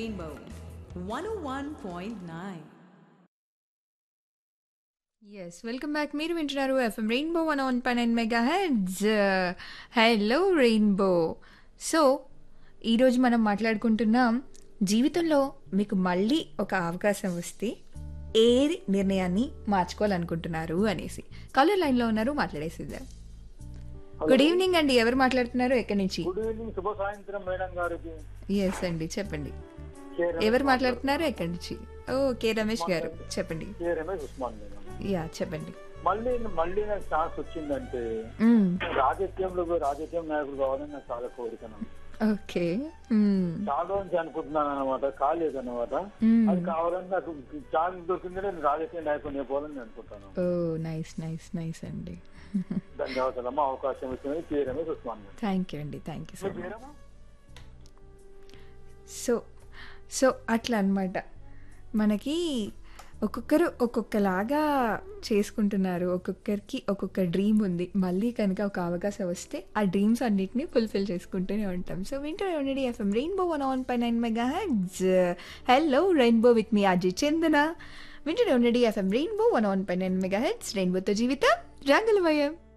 Rainbow 101.9. Yes welcome back మీరు వింటున్నారు FM Rainbow one one pi nine mega heads hello Rainbow so ఈరోజు మనం మాట్లాడుకుంటున్నాం జీవితంలో మీకు మళ్ళీ ఒక అవకాశం వస్తే ఏ నిర్ణయాన్ని మార్చుకోవాలనుకుంటున్నారు అనేసి కాలర్ లైన్లో ఉన్నారు మాట్లాడేసిద్దాం గుడ్ ఈవినింగ్ అండి ఎవరు మాట్లాడుతున్నారు ఎక్కడి నుంచి గుడ్ ఈవినింగ్ శుభ సాయంత్రం మేడం గారికి ఎస్ అండి చెప్పండి కే రమేష్ ఎవరు మాట్లాడుతున్నారు ఎక్కడి నుంచి ఓ కే రమేష్ గారు చెప్పండి K Ramesh Usman madam yeah చెప్పండి మళ్ళీ మళ్ళీ నాకు ఛాన్స్ వచ్చిందంటే మ్మ్. రాజకీయంలో పోయి రాజకీయ నాయకుడు కావాలని నాకు చాలా కోరికను ఓకే మ్మ్. చాలా నుంచి అనుకుంటున్నాను అనమాట కాలేదన్నమాట మ్మ్. అది కావాలని నాకు ఛాన్స్ దొరికింది నేను రాజకీయ నాయకుడిని అయిపోవాలని అనుకుంటాను ఓ నైస్ నైస్ నైస్ అండి ధన్యవాదాలమ్మా అవకాశం ఇచ్చినది K Ramesh Usman madam thank you అండి థ్యాంక్ యూ సో మీ మచ్ పేరమ్మా సో సో అట్లా అనమాట మనకి ఒక్కొక్కరు ఒక్కొక్కలాగా చేసుకుంటున్నారు ఒక్కొక్కరికి ఒక్కొక్క డ్రీమ్ ఉంది మళ్ళీ కనుక ఒక అవకాశం వస్తే ఆ డ్రీమ్స్ అన్నిటిని ఫుల్ఫిల్ చేసుకుంటూనే ఉంటాం సో వింటూనే ఉండండి FM Rainbow one on pi nine mega heads hello Rainbow with me Ajay Chandana వింటూనే ఉండండి FM Rainbow one on pi nine mega heads రెయిన్బోతో జీవితం రంగులమయం